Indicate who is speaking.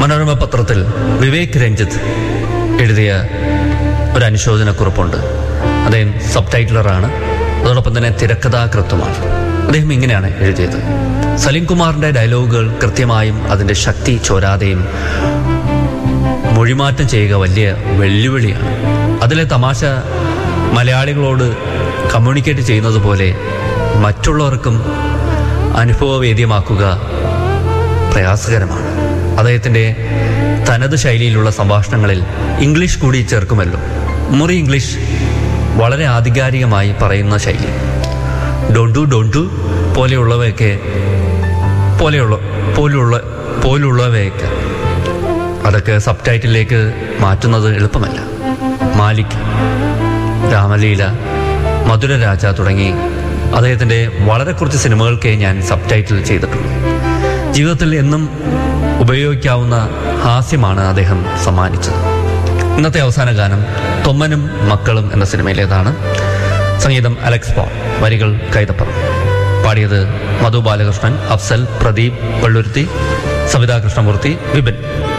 Speaker 1: മനോരമ പത്രത്തിൽ വിവേക് രഞ്ജിത്ത് എഴുതിയ ഒരു അനുശോചനക്കുറിപ്പുണ്ട് അദ്ദേഹം സബ് ടൈറ്റിലറാണ് അതോടൊപ്പം തന്നെ തിരക്കഥാകൃത്തുമാണ് അദ്ദേഹം ഇങ്ങനെയാണ് എഴുതിയത് സലീം കുമാറിന്റെ ഡയലോഗുകൾ കൃത്യമായും അതിന്റെ ശക്തി ചോരാതെയും മൊഴിമാറ്റം ചെയ്യുക വലിയ വെല്ലുവിളിയാണ് അതിലെ തമാശ മലയാളികളോട് കമ്മ്യൂണിക്കേറ്റ് ചെയ്യുന്നത് പോലെ മറ്റുള്ളവർക്കും അനുഭവവേദ്യമാക്കുക പ്രയാസകരമാണ് അദ്ദേഹത്തിൻ്റെ തനത് ശൈലിയിലുള്ള സംഭാഷണങ്ങളിൽ ഇംഗ്ലീഷ് കൂടി ചേർക്കുമല്ലോ മുറി ഇംഗ്ലീഷ് വളരെ ആധികാരികമായി പറയുന്ന ശൈലി ഡോണ്ടു ഡോണ്ടു പോലെയുള്ളവയൊക്കെ പോലെയുള്ള പോലുള്ള പോലുള്ളവയൊക്കെ അതൊക്കെ സബ് ടൈറ്റിലേക്ക് മാറ്റുന്നത് എളുപ്പമല്ല മാലിക് രാമലീല മധുരരാജ തുടങ്ങി അദ്ദേഹത്തിൻ്റെ വളരെ കുറച്ച് സിനിമകൾക്കേ ഞാൻ സബ് ടൈറ്റിൽ ചെയ്തിട്ടുള്ളൂ ജീവിതത്തിൽ എന്നും ഉപയോഗിക്കാവുന്ന ഹാസ്യമാണ് അദ്ദേഹം സമ്മാനിച്ചത് ഇന്നത്തെ അവസാന ഗാനം തൊമ്മനും മക്കളും എന്ന സിനിമയിലേതാണ് സംഗീതം അലക്സ് പോൾ വരികൾ കൈതപ്പുറം പാടിയത് മധു ബാലകൃഷ്ണൻ അഫ്സൽ പ്രദീപ് പള്ളുരുത്തി സവിതാ കൃഷ്ണമൂർത്തി വിപിൻ